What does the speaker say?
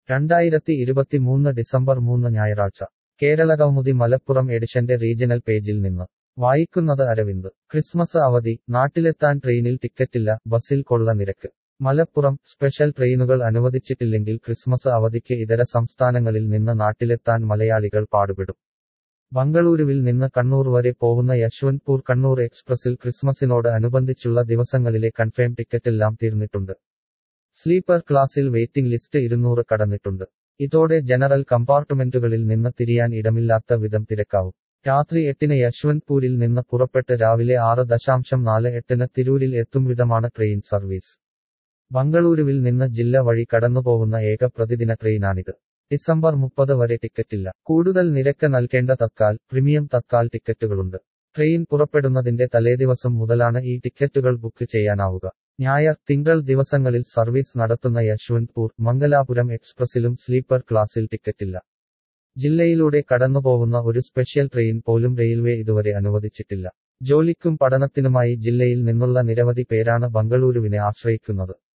രണ്ടായിരത്തി ഇരുപത്തിമൂന്ന് ഡിസംബർ മൂന്ന് ഞായറാഴ്ച കേരളകൗമുദി മലപ്പുറം എഡിഷന്റെ റീജിയണൽ പേജിൽ നിന്ന് വായിക്കുന്നത് അരവിന്ദ് ക്രിസ്മസ് അവധി നാട്ടിലെത്താൻ ട്രെയിനിൽ ടിക്കറ്റില്ല ബസിൽ കൊള്ള നിരക്ക് മലപ്പുറം സ്പെഷ്യൽ ട്രെയിനുകൾ അനുവദിച്ചിട്ടില്ലെങ്കിൽ ക്രിസ്മസ് അവധിക്ക് ഇതര സംസ്ഥാനങ്ങളിൽ നിന്ന് നാട്ടിലെത്താൻ മലയാളികൾ പാടുപെടും ബംഗളൂരുവിൽ നിന്ന് കണ്ണൂർ വരെ പോകുന്ന യശ്വന്ത്പൂർ കണ്ണൂർ എക്സ്പ്രസിൽ ക്രിസ്മസിനോട് അനുബന്ധിച്ചുള്ള ദിവസങ്ങളിലെ കൺഫേം ടിക്കറ്റെല്ലാം തീർന്നിട്ടുണ്ട് സ്ലീപ്പർ ക്ലാസിൽ വെയിറ്റിംഗ് ലിസ്റ്റ് ഇരുന്നൂറ് കടന്നിട്ടുണ്ട് ഇതോടെ ജനറൽ കമ്പാർട്ട്മെന്റുകളിൽ നിന്ന് തിരിയാൻ ഇടമില്ലാത്ത വിധം തിരക്കാവും രാത്രി എട്ടിന് യശ്വന്ത്പൂരിൽ നിന്ന് പുറപ്പെട്ട് രാവിലെ ആറ് ദശാംശം നാല് എട്ടിന് തിരൂരിൽ എത്തും വിധമാണ് ട്രെയിൻ സർവീസ് ബംഗളൂരുവിൽ നിന്ന് ജില്ല വഴി കടന്നുപോകുന്ന ഏക പ്രതിദിന ട്രെയിനാണിത് ഡിസംബർ മുപ്പത് വരെ ടിക്കറ്റില്ല കൂടുതൽ നിരക്ക് നൽകേണ്ട തത്കാൽ പ്രീമിയം തത്കാൽ ടിക്കറ്റുകളുണ്ട് ട്രെയിൻ പുറപ്പെടുന്നതിന്റെ തലേദിവസം മുതലാണ് ഈ ടിക്കറ്റുകൾ ബുക്ക് ചെയ്യാനാവുക ഞായർ തിങ്കൾ ദിവസങ്ങളിൽ സർവീസ് നടത്തുന്ന യശ്വന്ത്പൂർ മംഗലാപുരം എക്സ്പ്രസിലും സ്ലീപ്പർ ക്ലാസിൽ ടിക്കറ്റില്ല ജില്ലയിലൂടെ കടന്നുപോകുന്ന ഒരു സ്പെഷ്യൽ ട്രെയിൻ പോലും റെയിൽവേ ഇതുവരെ അനുവദിച്ചിട്ടില്ല ജോലിക്കും പഠനത്തിനുമായി ജില്ലയിൽ നിന്നുള്ള നിരവധി പേരാണ് ബംഗളൂരുവിനെ ആശ്രയിക്കുന്നത്